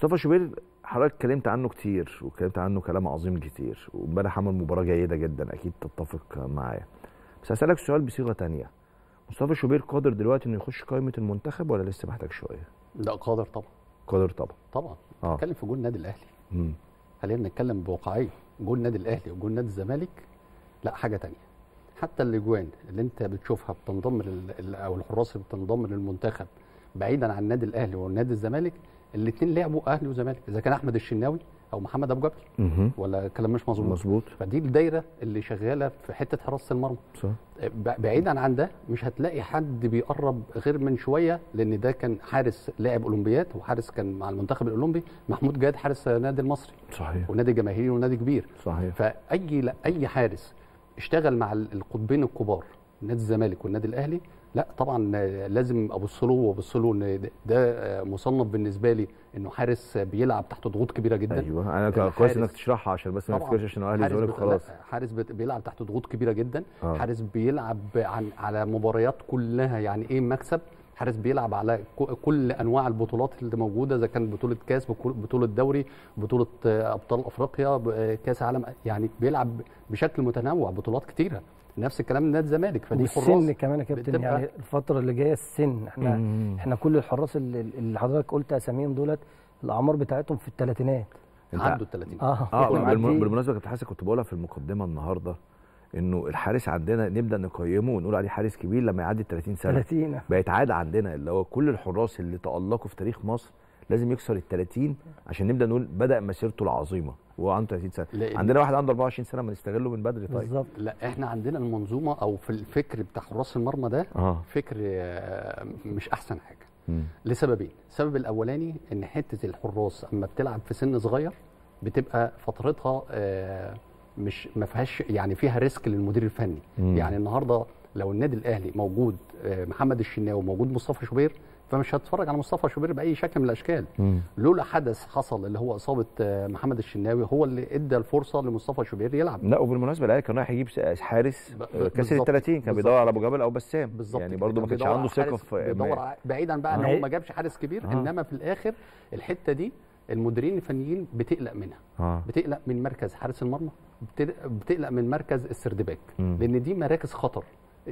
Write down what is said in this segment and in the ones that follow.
مصطفى شوبير حضرتك اتكلمت عنه كتير واتكلمت عنه كلام عظيم كتير وامبارح عمل مباراه جيده جدا اكيد تتفق معايا بس هسالك سؤال بصيغه تانية مصطفى شوبير قادر دلوقتي انه يخش قائمه المنتخب ولا لسه محتاج شويه لا قادر طبعا قادر طبعا طبعا اه نتكلم في جول النادي الاهلي مم. خلينا نتكلم بواقعيه جول النادي الاهلي وجول نادي الزمالك لا حاجه تانية حتى الاجوان اللي انت بتشوفها بتنضم لل... ال- او الحراس اللي بتنضم للمنتخب بعيدا عن النادي الاهلي ونادي الزمالك الاثنين لعبوا اهلي وزمالك اذا كان احمد الشناوي او محمد ابو جبل مهم. ولا كلام مش مظبوط مظبوط فدي الدايره اللي شغاله في حته حراسه المرمى صح ب- بعيدا عن ده مش هتلاقي حد بيقرب غير من شويه لان ده كان حارس لاعب اولمبياد وحارس كان مع المنتخب الاولمبي محمود جاد حارس نادي المصري صحيح ونادي جماهيري ونادي كبير صحيح فاي لا اي حارس اشتغل مع ال- القطبين الكبار نادي الزمالك والنادي الاهلي لا طبعا آه، لازم ابص له وابص له ان ده- ده آه، مصنف بالنسبه لي انه حارس بيلعب تحت ضغوط كبيره جدا ايوه انا الحارس- كويس انك تشرحها عشان بس ما طبعاً. نفتكرش عشان اهلي حارس الزمالك بت- خلاص لا، حارس بت- بيلعب تحت ضغوط كبيره جدا آه. حارس بيلعب عن على مباريات كلها يعني ايه مكسب حارس بيلعب على ك- كل انواع البطولات اللي موجوده اذا كان بطوله كاس بكل- بطوله دوري بطوله آه، ابطال افريقيا ب- آه، كاس عالم يعني بيلعب بشكل متنوع بطولات كتيره نفس الكلام نادي الزمالك فدي والسن حراس كمان يا كابتن بتبقى- يعني الفتره اللي جايه السن احنا مم. احنا كل الحراس اللي, اللي حضرتك قلت اساميهم دولت الاعمار بتاعتهم في الثلاثينات انت عنده ال 30 اه اه إحنا بالم- معديين. بالمناسبه كنت حاسس كنت بقولها في المقدمه النهارده انه الحارس عندنا نبدا نقيمه ونقول عليه حارس كبير لما يعدي ال 30 سنه 30 بقت عاده عندنا اللي هو كل الحراس اللي تالقوا في تاريخ مصر لازم يكسر ال 30 عشان نبدا نقول بدا مسيرته العظيمه وهو عنده 30 سنه لأن- عندنا واحد عنده 24 سنه ما نستغله من بدري طيب بالظبط لا احنا عندنا المنظومه او في الفكر بتاع حراس المرمى ده اه فكر آه، مش احسن حاجه مم. لسببين السبب الاولاني ان حته الحراس اما بتلعب في سن صغير بتبقى فترتها آه، مش ما فيهاش يعني فيها ريسك للمدير الفني مم. يعني النهارده لو النادي الاهلي موجود آه، محمد الشناوي موجود مصطفى شوبير فمش هتتفرج على مصطفى شوبير باي شكل من الاشكال مم. لولا حدث حصل اللي هو اصابه آه، محمد الشناوي هو اللي ادى الفرصه لمصطفى شوبير يلعب لا وبالمناسبه الاهلي كان رايح يجيب س- حارس ب- آه، كسر ال بالظبط. 30 كان بالظبط. بيدور على ابو جبل او بسام بالظبط يعني كده. برضه ما كان كانش بيدور عنده على ثقه حارس في بيدور على- بعيدا بقى ان آه. هو ما جابش حارس كبير آه. انما في الاخر الحته دي المديرين الفنيين بتقلق منها اه بتقلق من مركز حارس المرمى بتقلق- بتقلق من مركز السردباك مم. لان دي مراكز خطر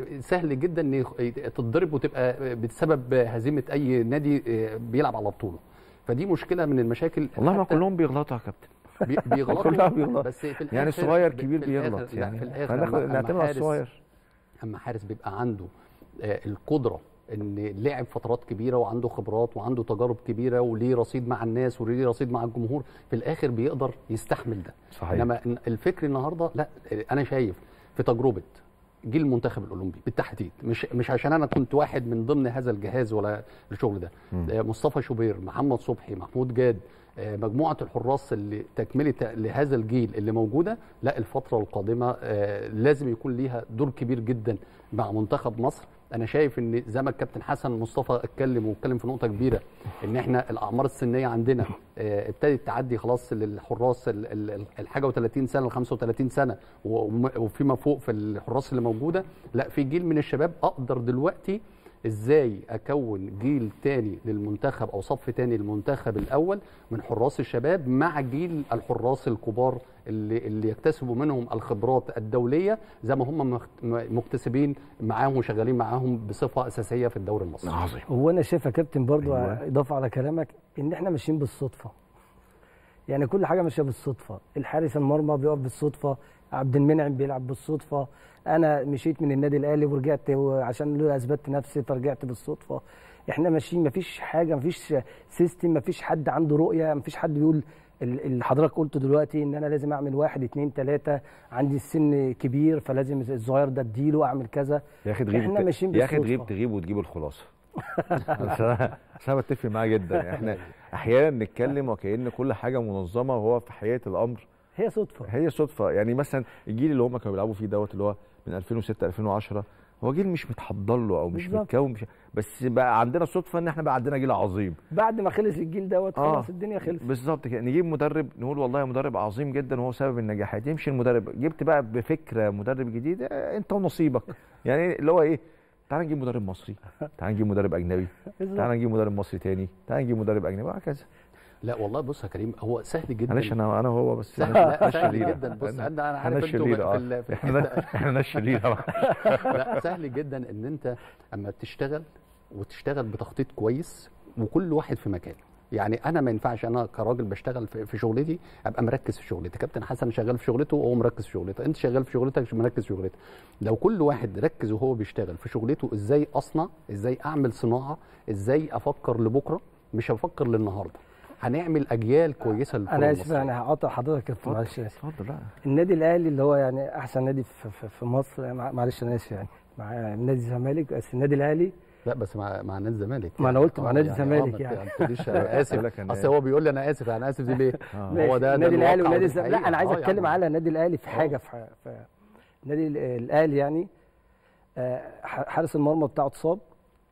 سهل جدا ان يخ- تتضرب وتبقى بسبب هزيمه اي نادي بيلعب على بطوله فدي مشكله من المشاكل والله ما حتى كلهم بيغلطوا يا كابتن بي- بيغلطوا كلها بيغلط. بس في الآخر يعني الصغير في- كبير في الآخر- بيغلط لا، يعني في الاخر فناخد- أما- أما نعتمد على حارس- الصغير اما حارس بيبقى عنده آه، القدره ان لعب فترات كبيره وعنده خبرات وعنده تجارب كبيره وليه رصيد مع الناس وليه رصيد مع الجمهور في الاخر بيقدر يستحمل ده صحيح. انما إن- الفكر النهارده لا آه، انا شايف في تجربه جيل المنتخب الاولمبي بالتحديد مش مش عشان انا كنت واحد من ضمن هذا الجهاز ولا الشغل ده آه، مصطفى شوبير محمد صبحي محمود جاد آه، مجموعه الحراس اللي تكمله لهذا الجيل اللي موجوده لا الفتره القادمه آه، لازم يكون ليها دور كبير جدا مع منتخب مصر انا شايف ان زي ما الكابتن حسن مصطفى اتكلم واتكلم في نقطه كبيره ان احنا الاعمار السنيه عندنا آه، ابتدت تعدي خلاص للحراس ال- ال- ال- الحاجه و30 سنه ل 35 سنه وم- وفيما فوق في الحراس اللي موجوده لا في جيل من الشباب اقدر دلوقتي ازاي اكون جيل تاني للمنتخب او صف تاني للمنتخب الاول من حراس الشباب مع جيل الحراس الكبار اللي اللي يكتسبوا منهم الخبرات الدوليه زي ما هم مخت- م- مكتسبين معاهم وشغالين معاهم بصفه اساسيه في الدوري المصري عظيم هو انا شايف يا كابتن برضو أيوة. اضافه على كلامك ان احنا ماشيين بالصدفه يعني كل حاجه ماشيه بالصدفه الحارس المرمى بيقف بالصدفه عبد المنعم بيلعب بالصدفه انا مشيت من النادي الاهلي ورجعت عشان له اثبتت نفسي فرجعت بالصدفه احنا ماشيين مفيش حاجه مفيش سيستم مفيش حد عنده رؤيه مفيش حد بيقول ال- اللي حضرتك قلته دلوقتي ان انا لازم اعمل واحد اتنين تلاته عندي السن كبير فلازم الصغير ده اديله اعمل كذا يا اخي تغيب احنا ماشيين يا اخي بالصدفة. تغيب تغيب وتجيب الخلاصه بس انا بس انا بتفق معاه جدا احنا احيانا نتكلم وكأن كل حاجه منظمه وهو في حقيقه الامر هي صدفه هي صدفه يعني مثلا الجيل اللي هم كانوا بيلعبوا فيه دوت اللي هو من 2006 2010 هو جيل مش متحضر له او مش بالظبط. متكون مش بس بقى عندنا صدفه ان احنا بقى عندنا جيل عظيم بعد ما خلص الجيل دوت آه. خلاص الدنيا خلصت بالظبط كده نجيب مدرب نقول والله مدرب عظيم جدا وهو سبب النجاحات يمشي المدرب جبت بقى بفكره مدرب جديد آه، انت ونصيبك يعني اللي هو ايه تعال نجيب مدرب مصري تعال نجيب مدرب اجنبي تعال بالظبط نجيب مدرب مصري تاني تعال نجيب مدرب اجنبي وهكذا لا والله بص يا كريم هو سهل جدا معلش انا انا وهو بس سهل, أنا لا سهل شريرة. جدا بص أنا- انا انا احنا عارف انتوا الشريرة في اه ال- في احنا الحتة- احنا الشريرة لا سهل جدا ان انت اما تشتغل وتشتغل بتخطيط كويس وكل واحد في مكانه يعني انا ما ينفعش انا كراجل بشتغل في في شغلتي ابقى مركز في شغلتي كابتن حسن شغال في شغلته وهو مركز في شغلته انت شغال في شغلتك مش مركز في شغلتك لو كل واحد ركز وهو بيشتغل في شغلته ازاي اصنع ازاي اعمل صناعه ازاي افكر لبكره مش هفكر للنهارده هنعمل اجيال كويسه للكره انا اسف المصرية. يعني هقاطع حضرتك يا كابتن، معلش اسف اتفضل لا النادي الاهلي اللي هو يعني احسن نادي في, في, في مصر مع- معلش انا اسف يعني مع نادي الزمالك بس النادي الاهلي لا بس مع مع نادي الزمالك ما أنا قلت مع آه، نادي آه، الزمالك ما يعني. ت- ما تقوليش انا اسف يقول لك أنا اصل هو بيقول لي انا اسف انا اسف دي ليه؟ ماشي. هو ده ده النادي الاهلي الواقع ونادي ودي الزمالك لا الحقيقة. انا عايز آه اتكلم يعني. على النادي الاهلي في حاجه في, في النادي ال- الاهلي يعني آه، ح- حارس المرمى بتاعه اتصاب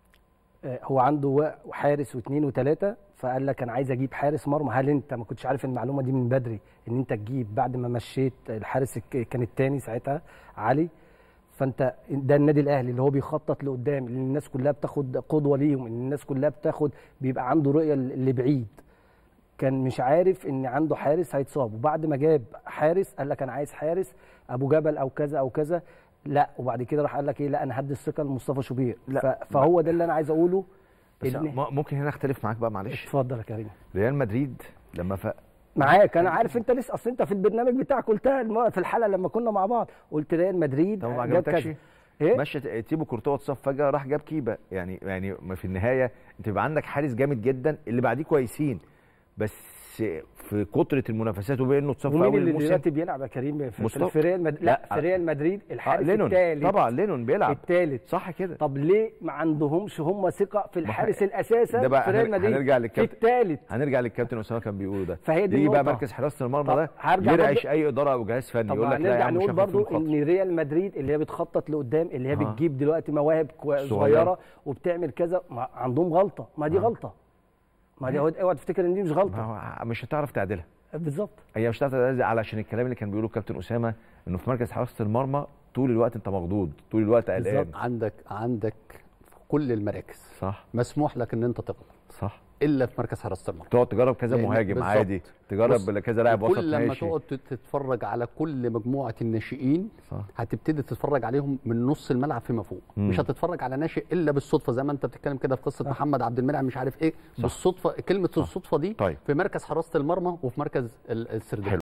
آه، هو عنده وا- حارس واثنين وثلاثه فقال لك انا عايز اجيب حارس مرمى هل انت ما كنتش عارف المعلومه دي من بدري ان انت تجيب بعد ما مشيت الحارس الك- كان الثاني ساعتها علي فانت ده النادي الاهلي اللي هو بيخطط لقدام اللي الناس كلها بتاخد قدوه ليهم ان الناس كلها بتاخد بيبقى عنده رؤيه لبعيد كان مش عارف ان عنده حارس هيتصاب وبعد ما جاب حارس قال لك انا عايز حارس ابو جبل او كذا او كذا لا وبعد كده راح قال لك ايه لا انا هدي الثقه لمصطفى شوبير لا. ف- فهو ده اللي انا عايز اقوله بس إن- م- ممكن هنا اختلف معاك بقى معلش اتفضل يا كريم ريال مدريد لما ف... معاك انا عارف انت لسه اصل انت في البرنامج بتاعك قلتها الم- في الحلقه لما كنا مع بعض قلت ريال مدريد طب ما جاب عجبتكش كذا. ايه مشى تيبو كورتوا اتصاب فجاه راح جاب كيبا يعني يعني ما في النهايه انت بيبقى عندك حارس جامد جدا اللي بعديه كويسين بس في كتره المنافسات وبانه اتصاب في ومين اول اللي الموسم دلوقتي بيلعب يا كريم في, مصطفى. في ريال مدريد لا لا. في ريال مدريد آه الحارس لينون الثالث طبعا لينون بيلعب الثالث صح كده طب ليه ما عندهمش هم ثقه في الحارس الاساسي ده بقى في ريال هن- مدريد هنرجع في للكابتن. الثالث هنرجع للكابتن اسامه كان بيقوله ده فهي دي يجي بقى النقطة. مركز حراسه المرمى طب ده هرجع يرعش برضه- اي اداره او جهاز فني طب يقول لك لا يا هنرجع عم مش نقول هاخد فيهم برضو خطوة. ان ريال مدريد اللي هي بتخطط لقدام اللي هي آه. بتجيب دلوقتي مواهب كو- صغيرة. صغيره وبتعمل كذا ما عندهم غلطه ما دي آه. غلطه ما دي اوعى تفتكر ان دي مش ما غلطه هو مش هتعرف تعدلها بالظبط هي مش هتعرف تعدلها علشان الكلام اللي كان بيقوله الكابتن اسامه انه في مركز حراسه المرمى طول الوقت انت مخضوض طول الوقت قلقان بالظبط. عندك عندك في كل المراكز صح مسموح لك ان انت تغلط صح الا في مركز حراسه المرمى تقعد تجرب كذا لأن مهاجم بالظبط. عادي تجرب بص، كذا لاعب وسط كل لما ماشي تقعد تت- تتفرج على كل مجموعه الناشئين صح هتبتدي تتفرج عليهم من نص الملعب فيما فوق مم. مش هتتفرج على ناشئ الا بالصدفه زي ما انت بتتكلم كده في قصه محمد عبد المنعم مش عارف ايه بالصدفه كلمه الصدفه دي طيب. في مركز حراسه المرمى وفي مركز ال- السردباك